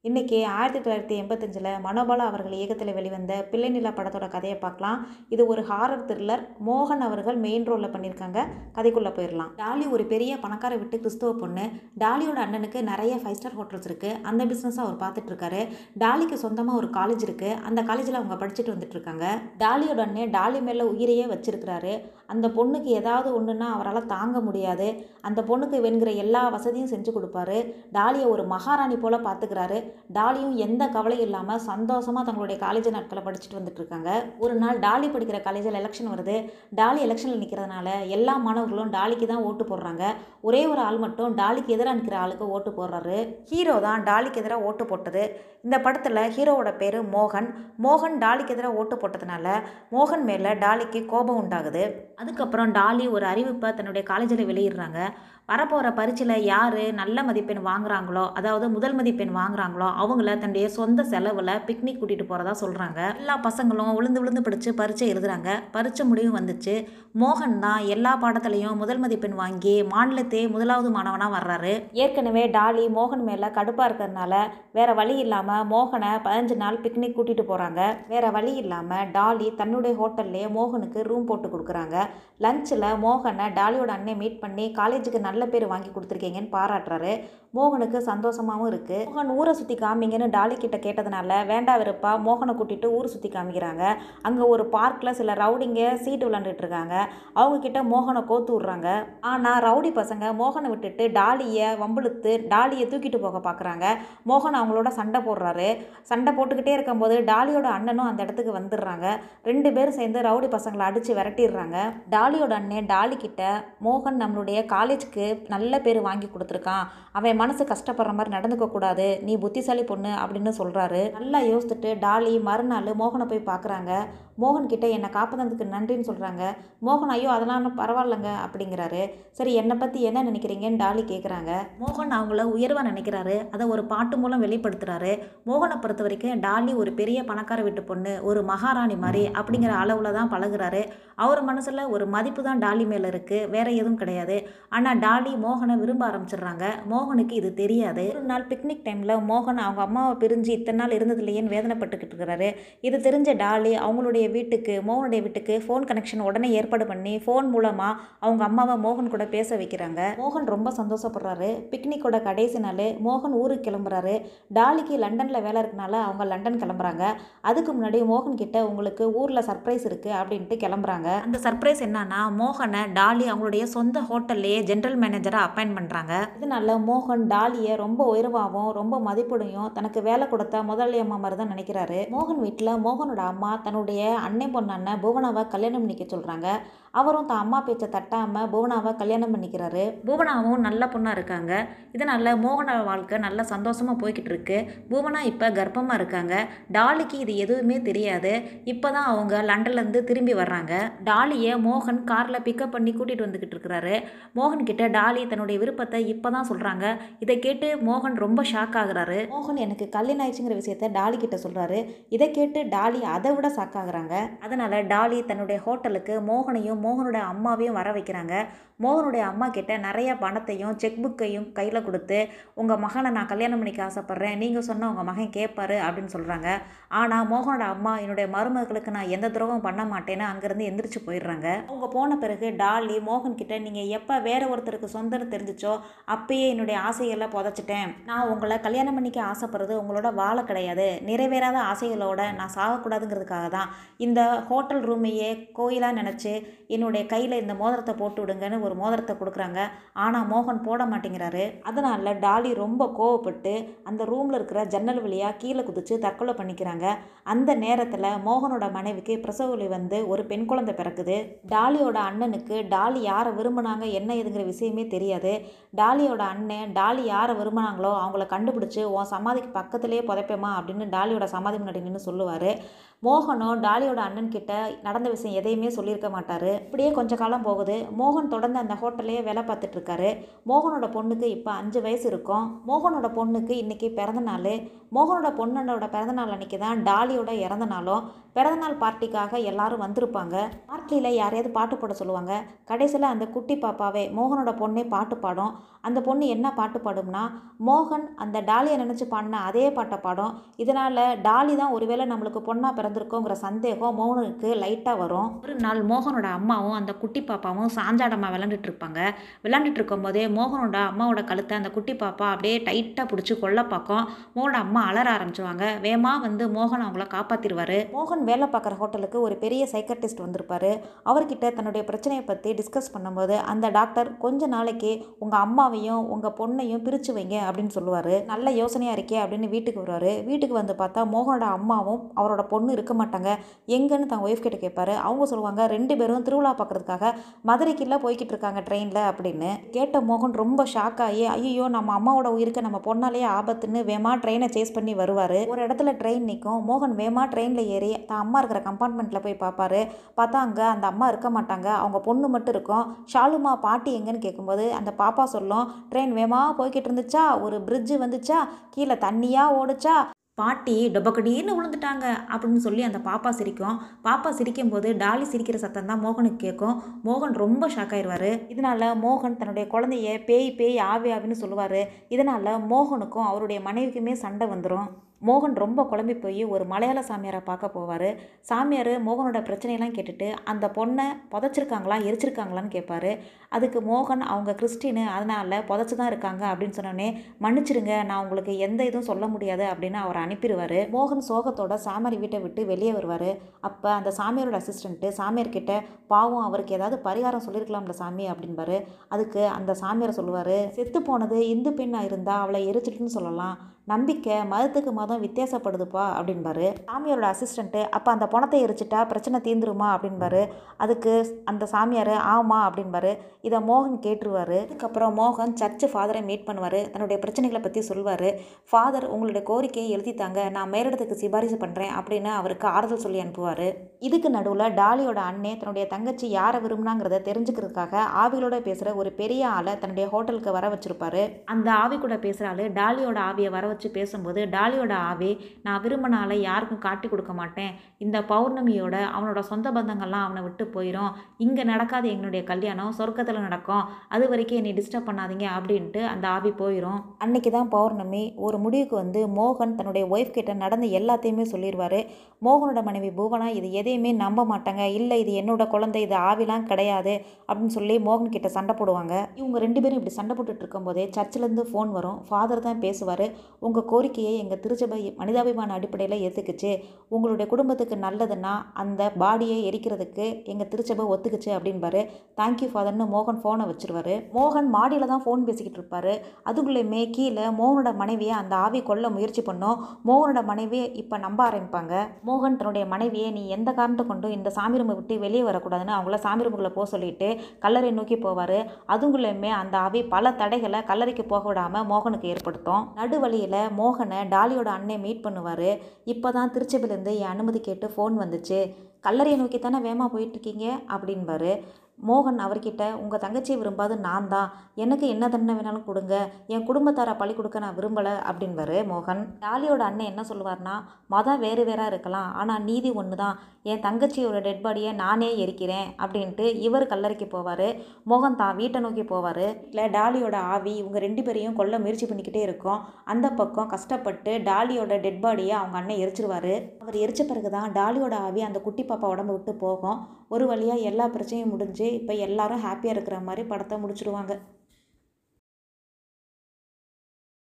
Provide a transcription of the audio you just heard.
இன்றைக்கி ஆயிரத்தி தொள்ளாயிரத்தி எண்பத்தஞ்சில் மனோபாலா அவர்கள் இயக்கத்தில் வெளிவந்த பிள்ளை நிலா படத்தோட கதையை பார்க்கலாம் இது ஒரு ஹாரர் த்ரில்லர் மோகன் அவர்கள் மெயின் ரோலில் பண்ணியிருக்காங்க கதைக்குள்ளே போயிடலாம் டாலி ஒரு பெரிய பணக்கார விட்டு கிறிஸ்துவ பொண்ணு டாலியோட அண்ணனுக்கு நிறைய ஃபைவ் ஸ்டார் ஹோட்டல்ஸ் இருக்குது அந்த பிஸ்னஸை அவர் பார்த்துட்டு இருக்காரு டாலிக்கு சொந்தமாக ஒரு காலேஜ் இருக்குது அந்த காலேஜில் அவங்க படிச்சுட்டு வந்துட்டு இருக்காங்க டாலியோட அண்ணன் டாலி மேலே உயிரையே வச்சிருக்கிறாரு அந்த பொண்ணுக்கு ஏதாவது ஒன்றுனா அவரால் தாங்க முடியாது அந்த பொண்ணுக்கு வேணுங்கிற எல்லா வசதியும் செஞ்சு கொடுப்பாரு டாலியை ஒரு மகாராணி போல் பார்த்துக்கிறாரு டாலியும் எந்த கவலையும் இல்லாமல் சந்தோஷமாக தங்களுடைய காலேஜ் நாட்களை படிச்சுட்டு வந்துட்டு இருக்காங்க ஒரு நாள் டாலி படிக்கிற காலேஜில் எலெக்ஷன் வருது டாலி எலெக்ஷனில் நிற்கிறதுனால எல்லா மாணவர்களும் டாலிக்கு தான் ஓட்டு போடுறாங்க ஒரே ஒரு ஆள் மட்டும் டாலிக்கு எதிராக நிற்கிற ஆளுக்கு ஓட்டு போடுறாரு ஹீரோ தான் டாலிக்கு எதிராக ஓட்டு போட்டது இந்த படத்தில் ஹீரோவோட பேர் மோகன் மோகன் டாலிக்கு எதிராக ஓட்டு போட்டதுனால மோகன் மேலே டாலிக்கு கோபம் உண்டாகுது அதுக்கப்புறம் டாலி ஒரு அறிவிப்பை தன்னுடைய காலேஜில் வெளியிடுறாங்க வரப்போகிற பரீட்சையில் யார் நல்ல மதிப்பெண் வாங்குறாங்களோ அதாவது முதல் மதிப்பெண் வாங்குறாங்களோ அவங்கள தன்னுடைய சொந்த செலவில் பிக்னிக் கூட்டிகிட்டு போகிறதா சொல்கிறாங்க எல்லா பசங்களும் விழுந்து விழுந்து படித்து பரீட்சை எழுதுறாங்க பரீட்சை முடிவு வந்துச்சு மோகன் தான் எல்லா பாடத்துலையும் முதல் மதிப்பெண் வாங்கி மாநிலத்தே முதலாவது மாணவனாக வர்றாரு ஏற்கனவே டாலி மோகன் மேலே கடுப்பாக இருக்கிறதுனால வேற வழி இல்லாமல் மோகனை பதினஞ்சு நாள் பிக்னிக் கூட்டிகிட்டு போகிறாங்க வேற வழி இல்லாமல் டாலி தன்னுடைய ஹோட்டல்லே மோகனுக்கு ரூம் போட்டு கொடுக்குறாங்க லஞ்சில் மோகனை டாலியோட அண்ணன் மீட் பண்ணி காலேஜுக்கு நல்ல பேர் வாங்கி கொடுத்துருக்கீங்கன்னு பாராட்டுறாரு மோகனுக்கு சந்தோஷமாகவும் இருக்குது மோகன் ஊரை சுற்றி காமிங்கன்னு டாலி கிட்ட கேட்டதுனால வேண்டா வெறுப்பா மோகனை கூட்டிகிட்டு ஊர் சுற்றி காமிக்கிறாங்க அங்கே ஒரு பார்க்கில் சில ரவுடிங்க சீட்டு விளாண்டுட்டு இருக்காங்க அவங்க கிட்ட மோகனை கோத்து விட்றாங்க ஆனால் ரவுடி பசங்க மோகனை விட்டுட்டு டாலியை வம்பிழுத்து டாலியை தூக்கிட்டு போக பார்க்குறாங்க மோகன் அவங்களோட சண்டை போடுறாரு சண்டை போட்டுக்கிட்டே இருக்கும்போது டாலியோட அண்ணனும் அந்த இடத்துக்கு வந்துடுறாங்க ரெண்டு பேரும் சேர்ந்து ரவுடி பசங்களை அடித்து விரட்டிடுறாங்க டாலியோட அண்ணன் டாலி கிட்ட மோகன் நம்மளுடைய காலேஜுக்கு நல்ல பேர் வாங்கி கொடுத்துருக்கான் அவன் மனசு கஷ்டப்படுற மாதிரி நடந்துக்க கூடாது நீ புத்திசாலி பொண்ணு அப்படின்னு சொல்கிறாரு நல்லா யோசிச்சுட்டு டாலி மறுநாள் மோகனை போய் பார்க்குறாங்க மோகன் கிட்ட என்னை காப்பாற்றதுக்கு நன்றின்னு சொல்கிறாங்க மோகன் ஐயோ அதெல்லாம் பரவாயில்லைங்க அப்படிங்கிறாரு சரி என்னை பற்றி என்ன நினைக்கிறீங்கன்னு டாலி கேட்குறாங்க மோகன் அவங்கள உயர்வாக நினைக்கிறாரு அதை ஒரு பாட்டு மூலம் வெளிப்படுத்துகிறாரு மோகனை பொறுத்த வரைக்கும் டாலி ஒரு பெரிய பணக்கார வீட்டு பொண்ணு ஒரு மகாராணி மாதிரி அப்படிங்கிற அளவில் தான் பழகுறாரு அவர் மனசில் ஒரு மதிப்பு தான் டாலி மேலே இருக்குது வேற எதுவும் கிடையாது ஆனால் டாலி மோகனை விரும்ப ஆரம்பிச்சிடுறாங்க மோகனுக்கு இது தெரியாது ஒரு நாள் பிக்னிக் டைமில் மோகன் அவங்க அம்மாவை பிரிஞ்சு இத்தனை நாள் இருந்தது இல்லையேன்னு வேதனைப்பட்டுக்கிட்டு இருக்கிறாரு இது தெரிஞ்ச டாலி அவங்களுடைய வீட்டுக்கு மோகனுடைய வீட்டுக்கு ஃபோன் கனெக்ஷன் உடனே ஏற்பாடு பண்ணி ஃபோன் மூலமாக அவங்க அம்மாவை மோகன் கூட பேச வைக்கிறாங்க மோகன் ரொம்ப சந்தோஷப்படுறாரு பிக்னிக்கோட கடைசி நாள் மோகன் ஊருக்கு கிளம்புறாரு டாலிக்கு லண்டனில் வேலை இருக்கனால அவங்க லண்டன் கிளம்புறாங்க அதுக்கு முன்னாடி மோகன் கிட்ட உங்களுக்கு ஊரில் சர்ப்ரைஸ் இருக்குது அப்படின்ட்டு கிளம்புறாங்க அந்த சர்ப்ரைஸ் என்னன்னா மோகனை டாலி அவங்களுடைய சொந்த ஹோட்டல்லையே ஜென்ரல் மேனேஜராக அப்பாயின்ட் பண்ணுறாங்க இதனால மோகன் டாலியை ரொம்ப உயர்வாகவும் ரொம்ப மதிப்புடையும் தனக்கு வேலை கொடுத்த முதலாளி அம்மா மாதிரி தான் நினைக்கிறாரு மோகன் வீட்டில் மோகனோட அம்மா தன்னுடைய அன்னை பொண்ணான புவனாவை கல்யாணம் பண்ணிக்க சொல்கிறாங்க அவரும் தான் அம்மா பேச்சை தட்டாமல் புவனாவை கல்யாணம் பண்ணிக்கிறாரு புவனாவும் நல்ல பொண்ணாக இருக்காங்க இதனால் மோகன வாழ்க்கை நல்லா சந்தோஷமாக போய்கிட்டு இருக்கு புவனா இப்போ கர்ப்பமாக இருக்காங்க டாலிக்கு இது எதுவுமே தெரியாது இப்போ தான் அவங்க லண்டன்லேருந்து திரும்பி வர்றாங்க டாலியை மோகன் காரில் பிக்கப் பண்ணி கூட்டிகிட்டு வந்துக்கிட்டு இருக்கிறாரு மோகன் கிட்ட டாலி தன்னுடைய விருப்பத்தை இப்போ தான் சொல்கிறாங்க இதை கேட்டு மோகன் ரொம்ப ஷாக் ஆகுறாரு மோகன் எனக்கு கல்யாணம் ஆயிடுச்சுங்கிற விஷயத்த டாலி கிட்ட சொல்கிறாரு இதை கேட்டு டாலி அதை விட ஷாக் ஆகுறாங்க அதனால் டாலி தன்னுடைய ஹோட்டலுக்கு மோகனையும் மோகனோட அம்மாவையும் வர வைக்கிறாங்க மோகனுடைய அம்மா கிட்ட நிறைய பணத்தையும் செக் புக்கையும் கையில் கொடுத்து உங்கள் மகனை நான் கல்யாணம் பண்ணிக்க ஆசைப்பட்றேன் நீங்கள் சொன்னால் உங்கள் மகன் கேட்பாரு அப்படின்னு சொல்கிறாங்க ஆனால் மோகனோட அம்மா என்னுடைய மருமகளுக்கு நான் எந்த துரோகம் பண்ண மாட்டேன்னு அங்கேருந்து எந்திரிச்சு போயிடுறாங்க அவங்க போன பிறகு டாலி மோகன் கிட்ட நீங்கள் எப்போ வேற ஒருத்தருக்கு சொந்தம்னு தெரிஞ்சிச்சோ அப்பயே என்னுடைய ஆசைகளை புதைச்சிட்டேன் நான் உங்களை கல்யாணம் பண்ணிக்க ஆசைப்படுறது உங்களோட வாழை கிடையாது நிறைவேறாத ஆசைகளோட நான் சாகக்கூடாதுங்கிறதுக்காக தான் இந்த ஹோட்டல் ரூமையே கோயிலாக நினச்சி என்னுடைய கையில் இந்த மோதிரத்தை போட்டு விடுங்கன்னு ஒரு மோதிரத்தை கொடுக்குறாங்க ஆனால் மோகன் போட மாட்டேங்கிறாரு அதனால் டாலி ரொம்ப கோவப்பட்டு அந்த ரூமில் இருக்கிற ஜன்னல் வழியாக கீழே குதிச்சு தற்கொலை பண்ணிக்கிறாங்க அந்த நேரத்தில் மோகனோட மனைவிக்கு பிரசவ வலி வந்து ஒரு பெண் குழந்தை பிறக்குது டாலியோட அண்ணனுக்கு டாலி யாரை விரும்பினாங்க என்ன ஏதுங்கிற விஷயமே தெரியாது டாலியோட அண்ணன் டாலி யாரை விரும்பினாங்களோ அவங்கள கண்டுபிடிச்சி உன் சமாதிக்கு பக்கத்துலேயே புதைப்பேமா அப்படின்னு டாலியோட சமாதி முன்னாடி நின்று சொல்லுவார் மோகனோ டாலியோட அண்ணன் கிட்ட நடந்த விஷயம் எதையுமே சொல்லியிருக்க மாட்டார் இப்படியே கொஞ்ச காலம் போகுது மோகன் தொடர்ந்து அந்த ஹோட்டல்லையே வேலை பார்த்துட்டு இருக்காரு மோகனோட பொண்ணுக்கு இப்போ அஞ்சு வயசு இருக்கும் மோகனோட பொண்ணுக்கு இன்னைக்கு பிறந்த நாள் மோகனோட பொண்ணோட பிறந்த நாள் அன்னைக்கு தான் டாலியோட இறந்த நாளும் பிறந்தநாள் பார்ட்டிக்காக எல்லாரும் வந்திருப்பாங்க பார்ட்டியில் யாரையாவது பாட்டு பாட சொல்லுவாங்க கடைசியில் அந்த குட்டி பாப்பாவே மோகனோட பொண்ணே பாட்டு பாடும் அந்த பொண்ணு என்ன பாட்டு பாடும்னா மோகன் அந்த டாலியை நினச்சி பாடின அதே பாட்டை பாடும் இதனால் டாலி தான் ஒருவேளை நம்மளுக்கு பொண்ணாக பிறந்திருக்கோங்கிற சந்தேகம் மோகனுக்கு லைட்டாக வரும் ஒரு நாள் மோகனோட அம்மாவும் அந்த குட்டி பாப்பாவும் சாஞ்சாடமாக விளாண்டுட்டு இருப்பாங்க விளாண்டுட்டு இருக்கும்போதே மோகனோட அம்மாவோட கழுத்தை அந்த குட்டி பாப்பா அப்படியே டைட்டாக பிடிச்சி கொல்ல பார்க்கும் மோகனோட அம்மா அலற ஆரம்பிச்சுவாங்க வேமா வந்து மோகன் அவங்கள காப்பாற்றிடுவார் மோகன் வேலை பார்க்குற ஹோட்டலுக்கு ஒரு பெரிய சைக்கட்டிஸ்ட் வந்திருப்பாரு அவர்கிட்ட தன்னுடைய பிரச்சனையை பற்றி டிஸ்கஸ் பண்ணும்போது அந்த டாக்டர் கொஞ்ச நாளைக்கு உங்கள் அம்மாவையும் உங்கள் பொண்ணையும் பிரித்து வைங்க அப்படின்னு சொல்லுவார் நல்ல யோசனையாக இருக்கே அப்படின்னு வீட்டுக்கு வருவார் வீட்டுக்கு வந்து பார்த்தா மோகனோட அம்மாவும் அவரோட பொண்ணு இருக்க மாட்டாங்க எங்கன்னு தன் ஒய்ஃப் கிட்ட கேட்பாரு அவங்க சொல்லுவாங்க ரெண்டு பேரும் திருவிழா பார்க்கறதுக்காக மதுரைக்குள்ள போய்கிட்டு இருக்காங்க ட்ரெயினில் அப்படின்னு கேட்ட மோகன் ரொம்ப ஷாக் ஆகி ஐயோ நம்ம அம்மாவோட உயிருக்கு நம்ம பொண்ணாலேயே ஆபத்துன்னு வேமா ட்ரெயினை சேஸ் பண்ணி வருவார் ஒரு இடத்துல ட்ரெயின் நிற்கும் மோகன் வேமா ட்ரெயினில் ஏறி தான் அம்மா இருக்கிற கம்பார்ட்மெண்ட்டில் போய் பார்ப்பாரு பார்த்தா அங்கே அந்த அம்மா இருக்க மாட்டாங்க அவங்க பொண்ணு மட்டும் இருக்கும் ஷாலுமா பாட்டி எங்கன்னு கேட்கும்போது அந்த பாப்பா சொல்லும் ட்ரெயின் வேமா போய்கிட்டு இருந்துச்சா ஒரு பிரிட்ஜு வந்துச்சா கீழே தண்ணியாக ஓடுச்சா பாட்டி டொபக்கடின்னு விழுந்துட்டாங்க அப்படின்னு சொல்லி அந்த பாப்பா சிரிக்கும் பாப்பா சிரிக்கும்போது டாலி சிரிக்கிற சத்தம் தான் மோகனுக்கு கேட்கும் மோகன் ரொம்ப ஷாக் ஆயிடுவார் இதனால் மோகன் தன்னுடைய குழந்தைய பேய் பேய் ஆவி ஆவின்னு சொல்லுவார் இதனால் மோகனுக்கும் அவருடைய மனைவிக்குமே சண்டை வந்துடும் மோகன் ரொம்ப குழம்பி போய் ஒரு மலையாள சாமியாரை பார்க்க போவார் சாமியார் மோகனோட பிரச்சனையெல்லாம் கேட்டுட்டு அந்த பொண்ணை புதைச்சிருக்காங்களா எரிச்சிருக்காங்களான்னு கேட்பாரு அதுக்கு மோகன் அவங்க கிறிஸ்டினு அதனால் புதைச்சி தான் இருக்காங்க அப்படின்னு சொன்னோடனே மன்னிச்சிடுங்க நான் உங்களுக்கு எந்த இதுவும் சொல்ல முடியாது அப்படின்னு அவர் அனுப்பிடுவார் மோகன் சோகத்தோட சாமியார் வீட்டை விட்டு வெளியே வருவார் அப்போ அந்த சாமியாரோட அசிஸ்டண்ட்டு சாமியார் கிட்ட பாவம் அவருக்கு ஏதாவது பரிகாரம் சொல்லியிருக்கலாம்ல சாமி அப்படின்பாரு அதுக்கு அந்த சாமியார் சொல்லுவார் செத்து போனது இந்து பெண்ணாக இருந்தால் அவளை எரிச்சிட்டுன்னு சொல்லலாம் நம்பிக்கை மதத்துக்கு மதம் வித்தியாசப்படுதுப்பா அப்படின்பாரு சாமியாரோட அசிஸ்டண்ட்டு அப்போ அந்த பணத்தை எரிச்சிட்டா பிரச்சனை தீந்துருமா அப்படின்பாரு அதுக்கு அந்த சாமியார் ஆமா அப்படின்பாரு இதை மோகன் கேட்டுருவாரு அதுக்கப்புறம் மோகன் சர்ச்சு ஃபாதரை மீட் பண்ணுவார் தன்னுடைய பிரச்சனைகளை பற்றி சொல்வார் ஃபாதர் உங்களுடைய கோரிக்கையை எழுதித்தாங்க நான் மேலிடத்துக்கு சிபாரிசு பண்ணுறேன் அப்படின்னு அவருக்கு ஆறுதல் சொல்லி அனுப்புவார் இதுக்கு நடுவில் டாலியோட அண்ணே தன்னுடைய தங்கச்சி யாரை விரும்புனாங்கிறத தெரிஞ்சுக்கிறதுக்காக ஆவிகளோட பேசுகிற ஒரு பெரிய ஆளை தன்னுடைய ஹோட்டலுக்கு வர வச்சிருப்பாரு அந்த ஆவி கூட பேசுகிற ஆளு டாலியோட ஆவியை வர வச்சு பேசும்போது டாலியோட ஆவி நான் விரும்பின ஆளை யாருக்கும் காட்டி கொடுக்க மாட்டேன் இந்த பௌர்ணமியோட அவனோட சொந்த பந்தங்கள்லாம் அவனை விட்டு போயிடும் இங்கே நடக்காத எங்களுடைய கல்யாணம் சொர்க்கத்தில் நடக்கும் அது வரைக்கும் என்னை டிஸ்டர்ப் பண்ணாதீங்க அப்படின்ட்டு அந்த ஆவி போயிடும் அன்னைக்கு தான் பௌர்ணமி ஒரு முடிவுக்கு வந்து மோகன் தன்னுடைய ஒய்ஃப் கிட்ட நடந்த எல்லாத்தையுமே சொல்லிடுவார் மோகனோட மனைவி பூவனா இது எதையுமே நம்ப மாட்டாங்க இல்லை இது என்னோட குழந்தை இது ஆவிலாம் கிடையாது அப்படின்னு சொல்லி மோகன் கிட்ட சண்டை போடுவாங்க இவங்க ரெண்டு பேரும் இப்படி சண்டை போட்டுட்டு இருக்கும்போதே சர்ச்சிலேருந்து ஃபோன் வரும் ஃபாதர் தான் பேசுவார் உங்கள் கோரிக்கையை எங்கள் திருச்சபை மனிதாபிமான அடிப்படையில் ஏற்றுக்குச்சு உங்களுடைய குடும்பத்துக்கு நல்லதுன்னா அந்த பாடியை எரிக்கிறதுக்கு எங்கள் திருச்சபை ஒத்துக்குச்சு அப்படின்பாரு தேங்க்யூ ஃபாதர்னு மோகன் ஃபோனை வச்சிருவாரு மோகன் மாடியில் தான் ஃபோன் பேசிக்கிட்டு இருப்பாரு அதுக்குள்ளேயுமே கீழே மோகனோட மனைவியை அந்த ஆவி கொல்ல முயற்சி பண்ணோம் மோகனோட மனைவியை இப்போ நம்ப ஆரம்பிப்பாங்க மோகன் தன்னுடைய மனைவியை நீ எந்த காரணத்தை கொண்டும் இந்த சாமி ரூமை விட்டு வெளியே வரக்கூடாதுன்னு அவங்கள சாமி ரூமுக்குள்ளே போக சொல்லிட்டு கல்லறை நோக்கி போவார் அதுக்குள்ளேயுமே அந்த ஆவி பல தடைகளை கல்லறைக்கு போக விடாமல் மோகனுக்கு ஏற்படுத்தும் நடுவழியில் மோகனை டாலியோட அண்ணே மீட் பண்ணுவார் இப்போ தான் திருச்சபையிலேருந்து என் அனுமதி கேட்டு ஃபோன் வந்துச்சு கல்லறையை நோக்கி தானே வேகமாக போயிட்டுருக்கீங்க அப்படின்பாரு மோகன் அவர்கிட்ட உங்கள் தங்கச்சியை விரும்பாது நான் தான் எனக்கு என்ன தண்டனை வேணாலும் கொடுங்க என் குடும்பத்தாரை பழி கொடுக்க நான் விரும்பலை அப்படின்பாரு மோகன் டாலியோட அண்ணன் என்ன சொல்லுவார்னா மதம் வேறு வேறாக இருக்கலாம் ஆனால் நீதி ஒன்று தான் என் தங்கச்சியோட டெட் பாடியை நானே எரிக்கிறேன் அப்படின்ட்டு இவர் கல்லறைக்கு போவார் மோகன் தான் வீட்டை நோக்கி போவார் இல்லை டாலியோட ஆவி இவங்க ரெண்டு பேரையும் கொல்ல முயற்சி பண்ணிக்கிட்டே இருக்கும் அந்த பக்கம் கஷ்டப்பட்டு டாலியோட டெட் பாடியை அவங்க அண்ணன் எரிச்சிருவார் அவர் எரிச்ச பிறகு தான் டாலியோட ஆவி அந்த குட்டி பாப்பா உடம்பு விட்டு போகும் ஒரு வழியாக எல்லா பிரச்சனையும் முடிஞ்சு இப்போ எல்லாரும் ஹாப்பியாக இருக்கிற மாதிரி படத்தை முடிச்சிடுவாங்க